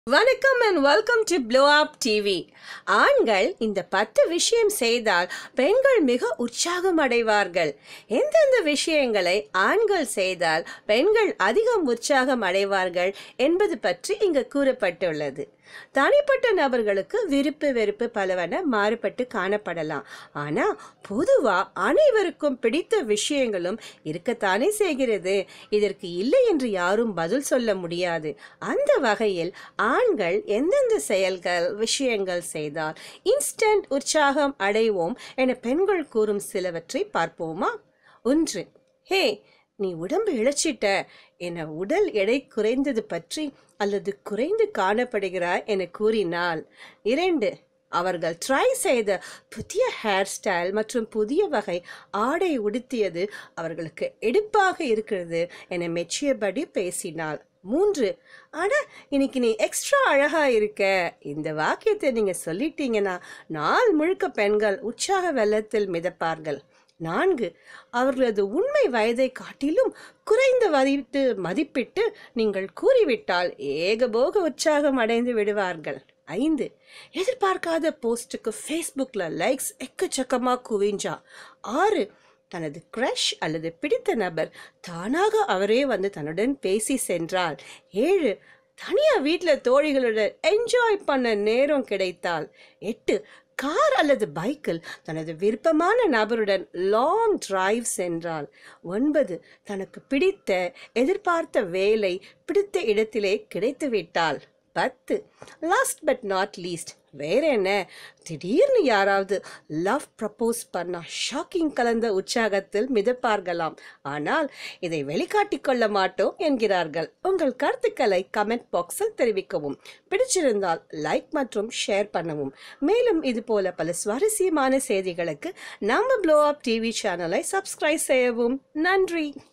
வணக்கம் and welcome to blow up TV ஆண்கள் இந்த பத்து விஷயம் செய்தால் பெண்கள் மிக உற்சாகம் அடைவார்கள் எந்தெந்த விஷயங்களை ஆண்கள் செய்தால் பெண்கள் அதிகம் உற்சாகம் அடைவார்கள் என்பது பற்றி இங்கு கூறப்பட்டுள்ளது தனிப்பட்ட நபர்களுக்கு விருப்பு வெறுப்பு பலவன மாறுபட்டு காணப்படலாம் ஆனா பொதுவா அனைவருக்கும் பிடித்த விஷயங்களும் இருக்கத்தானே செய்கிறது இதற்கு இல்லை என்று யாரும் பதில் சொல்ல முடியாது அந்த வகையில் ஆண்கள் எந்தெந்த செயல்கள் விஷயங்கள் செய்தால் இன்ஸ்டன்ட் உற்சாகம் அடைவோம் என பெண்கள் கூறும் சிலவற்றை பார்ப்போமா ஒன்று ஹே நீ உடம்பு இழைச்சிட்ட என உடல் எடை குறைந்தது பற்றி அல்லது குறைந்து காணப்படுகிறாய் என கூறினால் இரண்டு அவர்கள் ட்ரை செய்த புதிய ஹேர் ஸ்டைல் மற்றும் புதிய வகை ஆடை உடுத்தியது அவர்களுக்கு எடுப்பாக இருக்கிறது என மெச்சியபடி பேசினாள் மூன்று அட இன்னைக்கு நீ எக்ஸ்ட்ரா அழகா இருக்க இந்த வாக்கியத்தை நீங்க சொல்லிட்டீங்கன்னா நாள் முழுக்க பெண்கள் உற்சாக வெள்ளத்தில் மிதப்பார்கள் நான்கு அவர்களது உண்மை வயதை காட்டிலும் குறைந்த மதித்து மதிப்பிட்டு நீங்கள் கூறிவிட்டால் ஏகபோக உற்சாகம் அடைந்து விடுவார்கள் ஐந்து எதிர்பார்க்காத போஸ்ட்டுக்கு ஃபேஸ்புக்கில் லைக்ஸ் எக்கச்சக்கமாக குவிஞ்சா ஆறு தனது க்ரஷ் அல்லது பிடித்த நபர் தானாக அவரே வந்து தன்னுடன் பேசி சென்றால் ஏழு தனியா வீட்டில் தோழிகளுடன் என்ஜாய் பண்ண நேரம் கிடைத்தால் எட்டு கார் அல்லது பைக்கில் தனது விருப்பமான நபருடன் லாங் டிரைவ் சென்றால் ஒன்பது தனக்கு பிடித்த எதிர்பார்த்த வேலை பிடித்த இடத்திலே கிடைத்துவிட்டால் பத்து லாஸ்ட் பட் நாட் லீஸ்ட் வேற என்ன திடீர்னு யாராவது லவ் ப்ரப்போஸ் பண்ணா ஷாக்கிங் கலந்த உற்சாகத்தில் மிதப்பார்களாம் ஆனால் இதை வெளிக்காட்டிக் கொள்ள மாட்டோம் என்கிறார்கள் உங்கள் கருத்துக்களை கமெண்ட் பாக்ஸில் தெரிவிக்கவும் பிடிச்சிருந்தால் லைக் மற்றும் ஷேர் பண்ணவும் மேலும் இது போல பல சுவாரஸ்யமான செய்திகளுக்கு நம்ம ப்ளோ அப் டிவி சேனலை சப்ஸ்கிரைப் செய்யவும் நன்றி